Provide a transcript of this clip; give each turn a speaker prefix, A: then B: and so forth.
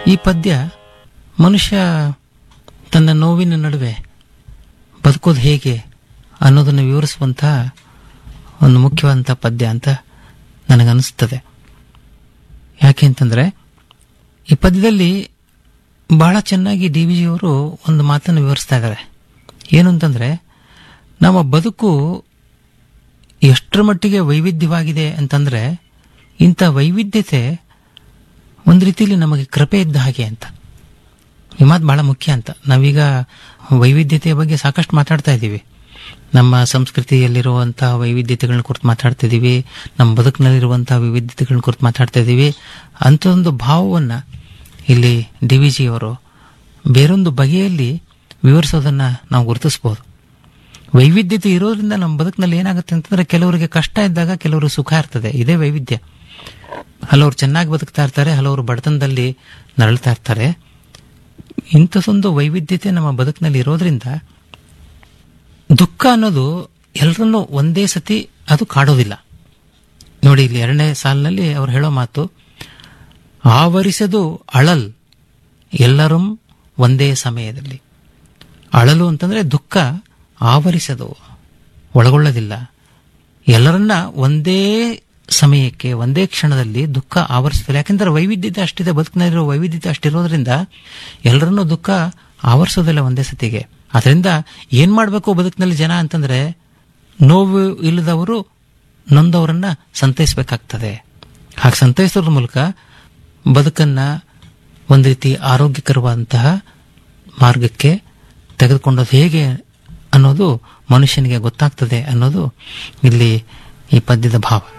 A: ಈ ಪದ್ಯ ಮನುಷ್ಯ ತನ್ನ ನೋವಿನ ನಡುವೆ ಬದುಕೋದು ಹೇಗೆ ಅನ್ನೋದನ್ನು ವಿವರಿಸುವಂತಹ ಒಂದು ಮುಖ್ಯವಾದಂಥ ಪದ್ಯ ಅಂತ ನನಗನ್ನಿಸ್ತದೆ ಯಾಕೆ ಅಂತಂದ್ರೆ ಈ ಪದ್ಯದಲ್ಲಿ ಬಹಳ ಚೆನ್ನಾಗಿ ಡಿ ವಿ ಜಿಯವರು ಒಂದು ಮಾತನ್ನು ವಿವರಿಸ್ತಾ ಇದ್ದಾರೆ ಏನು ಅಂತಂದ್ರೆ ನಮ್ಮ ಬದುಕು ಎಷ್ಟರ ಮಟ್ಟಿಗೆ ವೈವಿಧ್ಯವಾಗಿದೆ ಅಂತಂದ್ರೆ ಇಂಥ ವೈವಿಧ್ಯತೆ ಒಂದು ರೀತಿಯಲ್ಲಿ ನಮಗೆ ಕೃಪೆ ಇದ್ದ ಹಾಗೆ ಅಂತ ಈ ಮಾತು ಬಹಳ ಮುಖ್ಯ ಅಂತ ನಾವೀಗ ವೈವಿಧ್ಯತೆಯ ಬಗ್ಗೆ ಸಾಕಷ್ಟು ಮಾತಾಡ್ತಾ ಇದ್ದೀವಿ ನಮ್ಮ ಸಂಸ್ಕೃತಿಯಲ್ಲಿರುವಂತಹ ವೈವಿಧ್ಯತೆಗಳನ್ನ ಕುರಿತು ಮಾತಾಡ್ತಾ ಇದ್ದೀವಿ ನಮ್ಮ ಬದುಕಿನಲ್ಲಿರುವಂತಹ ವೈವಿಧ್ಯತೆಗಳನ್ನ ಕುರಿತು ಮಾತಾಡ್ತಾ ಇದ್ದೀವಿ ಅಂತ ಒಂದು ಭಾವವನ್ನ ಇಲ್ಲಿ ಡಿ ವಿ ಜಿಯವರು ಬೇರೊಂದು ಬಗೆಯಲ್ಲಿ ವಿವರಿಸೋದನ್ನ ನಾವು ಗುರುತಿಸಬಹುದು ವೈವಿಧ್ಯತೆ ಇರೋದ್ರಿಂದ ನಮ್ಮ ಬದುಕಿನಲ್ಲಿ ಏನಾಗುತ್ತೆ ಅಂತಂದ್ರೆ ಕೆಲವರಿಗೆ ಕಷ್ಟ ಇದ್ದಾಗ ಕೆಲವರು ಸುಖ ಇರ್ತದೆ ಇದೇ ವೈವಿಧ್ಯ ಹಲವರು ಚೆನ್ನಾಗಿ ಬದುಕ್ತಾ ಇರ್ತಾರೆ ಹಲವರು ಬಡತನದಲ್ಲಿ ನರಳ್ತಾ ಇರ್ತಾರೆ ಇಂಥದ್ದೊಂದು ವೈವಿಧ್ಯತೆ ನಮ್ಮ ಬದುಕಿನಲ್ಲಿ ಇರೋದ್ರಿಂದ ದುಃಖ ಅನ್ನೋದು ಎಲ್ಲರನ್ನೂ ಒಂದೇ ಸತಿ ಅದು ಕಾಡೋದಿಲ್ಲ ನೋಡಿ ಇಲ್ಲಿ ಎರಡನೇ ಸಾಲಿನಲ್ಲಿ ಅವ್ರು ಹೇಳೋ ಮಾತು ಆವರಿಸದು ಅಳಲ್ ಎಲ್ಲರೂ ಒಂದೇ ಸಮಯದಲ್ಲಿ ಅಳಲು ಅಂತಂದ್ರೆ ದುಃಖ ಆವರಿಸದು ಒಳಗೊಳ್ಳೋದಿಲ್ಲ ಎಲ್ಲರನ್ನ ಒಂದೇ ಸಮಯಕ್ಕೆ ಒಂದೇ ಕ್ಷಣದಲ್ಲಿ ದುಃಖ ಆವರಿಸೋದಿಲ್ಲ ಯಾಕೆಂದ್ರೆ ವೈವಿಧ್ಯತೆ ಅಷ್ಟಿದೆ ಬದುಕಿನಲ್ಲಿರೋ ವೈವಿಧ್ಯತೆ ಅಷ್ಟಿರೋದ್ರಿಂದ ಎಲ್ಲರನ್ನೂ ದುಃಖ ಆವರಿಸೋದಿಲ್ಲ ಒಂದೇ ಸತಿಗೆ ಅದರಿಂದ ಏನ್ ಮಾಡಬೇಕು ಬದುಕಿನಲ್ಲಿ ಜನ ಅಂತಂದ್ರೆ ನೋವು ಇಲ್ಲದವರು ನೊಂದವರನ್ನ ಸಂತೈಸಬೇಕಾಗ್ತದೆ ಹಾಗೆ ಸಂತೈಸೋದ್ರ ಮೂಲಕ ಬದುಕನ್ನ ಒಂದು ರೀತಿ ಆರೋಗ್ಯಕರವಾದಂತಹ ಮಾರ್ಗಕ್ಕೆ ತೆಗೆದುಕೊಂಡೋದು ಹೇಗೆ ಅನ್ನೋದು ಮನುಷ್ಯನಿಗೆ ಗೊತ್ತಾಗ್ತದೆ ಅನ್ನೋದು ಇಲ್ಲಿ ಈ ಪದ್ಯದ ಭಾವ